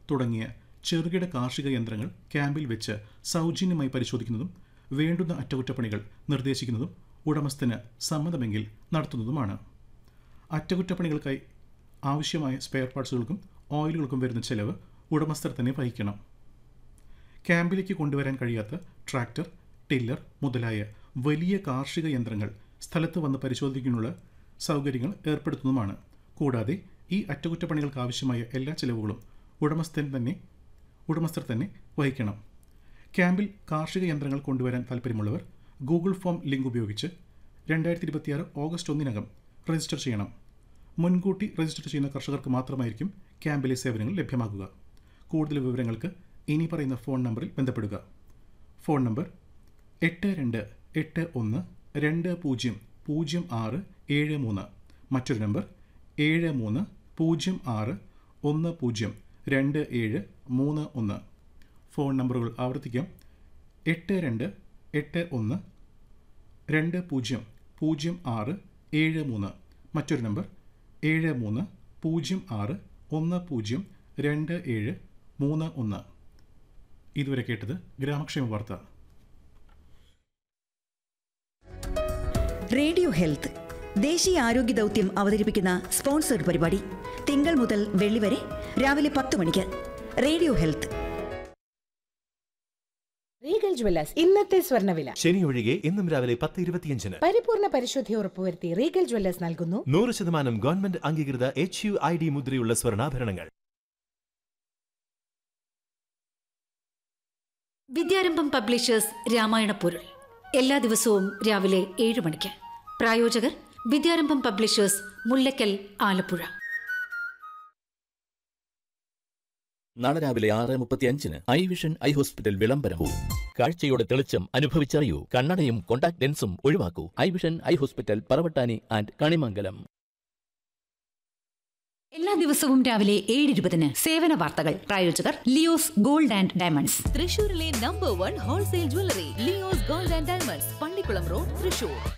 തുടങ്ങിയ ചെറുകിട കാർഷിക യന്ത്രങ്ങൾ ക്യാമ്പിൽ വെച്ച് സൗജന്യമായി പരിശോധിക്കുന്നതും വേണ്ടുന്ന അറ്റകുറ്റപ്പണികൾ നിർദ്ദേശിക്കുന്നതും ഉടമസ്ഥന് സമ്മതമെങ്കിൽ നടത്തുന്നതുമാണ് അറ്റകുറ്റപ്പണികൾക്കായി ആവശ്യമായ സ്പെയർ പാർട്സുകൾക്കും ഓയിലുകൾക്കും വരുന്ന ചെലവ് ഉടമസ്ഥർ തന്നെ വഹിക്കണം ക്യാമ്പിലേക്ക് കൊണ്ടുവരാൻ കഴിയാത്ത ട്രാക്ടർ ടില്ലർ മുതലായ വലിയ കാർഷിക യന്ത്രങ്ങൾ സ്ഥലത്ത് വന്ന് പരിശോധിക്കാനുള്ള സൗകര്യങ്ങൾ ഏർപ്പെടുത്തുന്നതുമാണ് കൂടാതെ ഈ അറ്റകുറ്റപ്പണികൾക്ക് ആവശ്യമായ എല്ലാ ചെലവുകളും ഉടമസ്ഥൻ തന്നെ ഉടമസ്ഥർ തന്നെ വഹിക്കണം ക്യാമ്പിൽ കാർഷിക യന്ത്രങ്ങൾ കൊണ്ടുവരാൻ താൽപ്പര്യമുള്ളവർ ഗൂഗിൾ ഫോം ലിങ്ക് ഉപയോഗിച്ച് രണ്ടായിരത്തി ഇരുപത്തിയാറ് ഓഗസ്റ്റ് ഒന്നിനകം രജിസ്റ്റർ ചെയ്യണം മുൻകൂട്ടി രജിസ്റ്റർ ചെയ്യുന്ന കർഷകർക്ക് മാത്രമായിരിക്കും ക്യാമ്പിലെ സേവനങ്ങൾ ലഭ്യമാകുക കൂടുതൽ വിവരങ്ങൾക്ക് ഇനി പറയുന്ന ഫോൺ നമ്പറിൽ ബന്ധപ്പെടുക ഫോൺ നമ്പർ എട്ട് രണ്ട് എട്ട് ഒന്ന് രണ്ട് പൂജ്യം പൂജ്യം ആറ് ഏഴ് മൂന്ന് മറ്റൊരു നമ്പർ ഏഴ് മൂന്ന് പൂജ്യം ആറ് ഒന്ന് പൂജ്യം രണ്ട് ഏഴ് മൂന്ന് ഒന്ന് ഫോൺ നമ്പറുകൾ ആവർത്തിക്കാം എട്ട് രണ്ട് എട്ട് ഒന്ന് രണ്ട് പൂജ്യം പൂജ്യം ആറ് ഏഴ് മൂന്ന് മറ്റൊരു നമ്പർ ഏഴ് മൂന്ന് പൂജ്യം ആറ് ഒന്ന് പൂജ്യം രണ്ട് ഏഴ് മൂന്ന് ഒന്ന് ഇതുവരെ കേട്ടത് ഗ്രാമക്ഷേമ വാർത്ത റേഡിയോ ഹെൽത്ത് ദേശീയ ആരോഗ്യ ദൗത്യം അവതരിപ്പിക്കുന്ന സ്പോൺസർഡ് പരിപാടി തിങ്കൾ മുതൽ വെള്ളി വരെ രാവിലെ പത്ത് മണിക്ക് റേഡിയോ ഹെൽത്ത് റീഗൽ ജ്വല്ലേഴ്സ് ഇന്നത്തെ സ്വർണ്ണവില ശനി ഒഴികെ ഇന്നും രാവിലെ പത്ത് ഇരുപത്തിയഞ്ചിന് പരിപൂർണ പരിശുദ്ധി ഉറപ്പുവരുത്തി റീഗൽ ജ്വല്ലേഴ്സ് നൽകുന്നു നൂറ് ശതമാനം ഗവൺമെന്റ് അംഗീകൃത എച്ച് യു ഐ ഡി മുദ്രയുള്ള സ്വർണ്ണാഭരണങ്ങൾ വിദ്യാരംഭം പബ്ലിഷേഴ്സ് രാമായണ പൊരുൾ എല്ലാ ദിവസവും രാവിലെ ഏഴ് മണിക്ക് പ്രായോജകർ വിദ്യാരംഭം പബ്ലിഷേഴ്സ് മുല്ലക്കൽ ആലപ്പുഴ നാളെ രാവിലെ ആറ് മുപ്പത്തി അഞ്ചിന് ഐ വിഷൻ ഐ ഹോസ്പിറ്റൽ വിളംബരവും കാഴ്ചയുടെ തെളിച്ചം അനുഭവിച്ചറിയൂ കണ്ണടയും കോണ്ടാക്ട് ലെൻസും ഒഴിവാക്കൂ eye vision eye hospital Paravattani and Kanimangalam എല്ലാ ദിവസവും രാവിലെ ഏഴ് ഇരുപതിന് സേവന വാർത്തകൾ പ്രായോജകർ ലിയോസ് ഗോൾഡ് ആൻഡ് ഡയമണ്ട്സ് തൃശൂരിലെ number one wholesale jewellery Leo's gold and diamonds Pallikulam road Thrissur